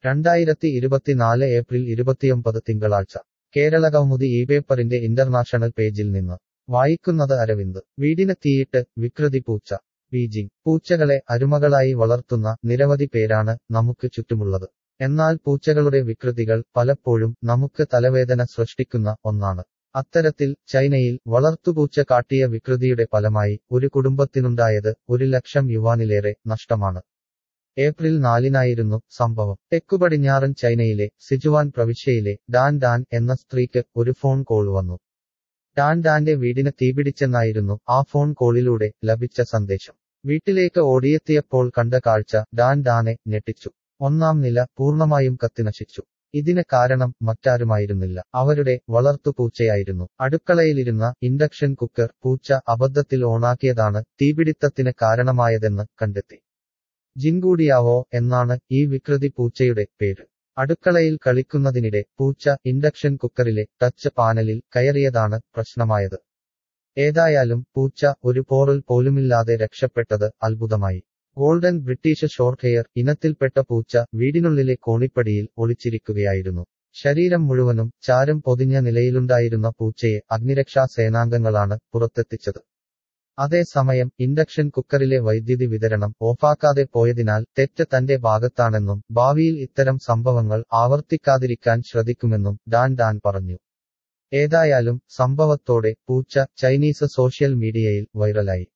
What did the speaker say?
രണ്ടായിരത്തി ഇരുപത്തിനാല് ഏപ്രിൽ ഇരുപത്തിയൊമ്പത് തിങ്കളാഴ്ച കേരളകൗമുദി ഈ പേപ്പറിന്റെ ഇന്റർനാഷണൽ പേജിൽ നിന്ന് വായിക്കുന്നത് അരവിന്ദ് വീടിന് തീയിട്ട് വികൃതി പൂച്ച ബീജിംഗ് പൂച്ചകളെ അരുമകളായി വളർത്തുന്ന നിരവധി പേരാണ് നമുക്ക് ചുറ്റുമുള്ളത് എന്നാൽ പൂച്ചകളുടെ വികൃതികൾ പലപ്പോഴും നമുക്ക് തലവേദന സൃഷ്ടിക്കുന്ന ഒന്നാണ് അത്തരത്തിൽ ചൈനയിൽ വളർത്തുപൂച്ച കാട്ടിയ വികൃതിയുടെ ഫലമായി ഒരു കുടുംബത്തിനുണ്ടായത് ഒരു ലക്ഷം യുവാനിലേറെ നഷ്ടമാണ് ഏപ്രിൽ നാലിനായിരുന്നു സംഭവം തെക്കുപടിഞ്ഞാറൻ ചൈനയിലെ സിജുവാൻ പ്രവിശ്യയിലെ ഡാൻ ഡാൻ എന്ന സ്ത്രീക്ക് ഒരു ഫോൺ കോൾ വന്നു ഡാൻ ഡാന്റെ വീടിന് തീപിടിച്ചെന്നായിരുന്നു ആ ഫോൺ കോളിലൂടെ ലഭിച്ച സന്ദേശം വീട്ടിലേക്ക് ഓടിയെത്തിയപ്പോൾ കണ്ട കാഴ്ച ഡാൻ ഡാനെ ഞെട്ടിച്ചു ഒന്നാം നില പൂർണ്ണമായും കത്തിനശിച്ചു ഇതിന് കാരണം മറ്റാരുമായിരുന്നില്ല അവരുടെ വളർത്തുപൂച്ചയായിരുന്നു അടുക്കളയിലിരുന്ന ഇൻഡക്ഷൻ കുക്കർ പൂച്ച അബദ്ധത്തിൽ ഓണാക്കിയതാണ് തീപിടിത്തത്തിന് കാരണമായതെന്ന് കണ്ടെത്തി ജിൻകൂടിയാവോ എന്നാണ് ഈ വികൃതി പൂച്ചയുടെ പേര് അടുക്കളയിൽ കളിക്കുന്നതിനിടെ പൂച്ച ഇൻഡക്ഷൻ കുക്കറിലെ ടച്ച് പാനലിൽ കയറിയതാണ് പ്രശ്നമായത് ഏതായാലും പൂച്ച ഒരു പോറൽ പോലുമില്ലാതെ രക്ഷപ്പെട്ടത് അത്ഭുതമായി ഗോൾഡൻ ബ്രിട്ടീഷ് ഷോർട്ട് ഹെയർ ഇനത്തിൽപ്പെട്ട പൂച്ച വീടിനുള്ളിലെ കോണിപ്പടിയിൽ ഒളിച്ചിരിക്കുകയായിരുന്നു ശരീരം മുഴുവനും ചാരം പൊതിഞ്ഞ നിലയിലുണ്ടായിരുന്ന പൂച്ചയെ അഗ്നിരക്ഷാ സേനാംഗങ്ങളാണ് പുറത്തെത്തിച്ചത് അതേസമയം ഇൻഡക്ഷൻ കുക്കറിലെ വൈദ്യുതി വിതരണം ഓഫാക്കാതെ പോയതിനാൽ തെറ്റ് തന്റെ ഭാഗത്താണെന്നും ഭാവിയിൽ ഇത്തരം സംഭവങ്ങൾ ആവർത്തിക്കാതിരിക്കാൻ ശ്രദ്ധിക്കുമെന്നും ഡാൻ ഡാൻ പറഞ്ഞു ഏതായാലും സംഭവത്തോടെ പൂച്ച ചൈനീസ് സോഷ്യൽ മീഡിയയിൽ വൈറലായി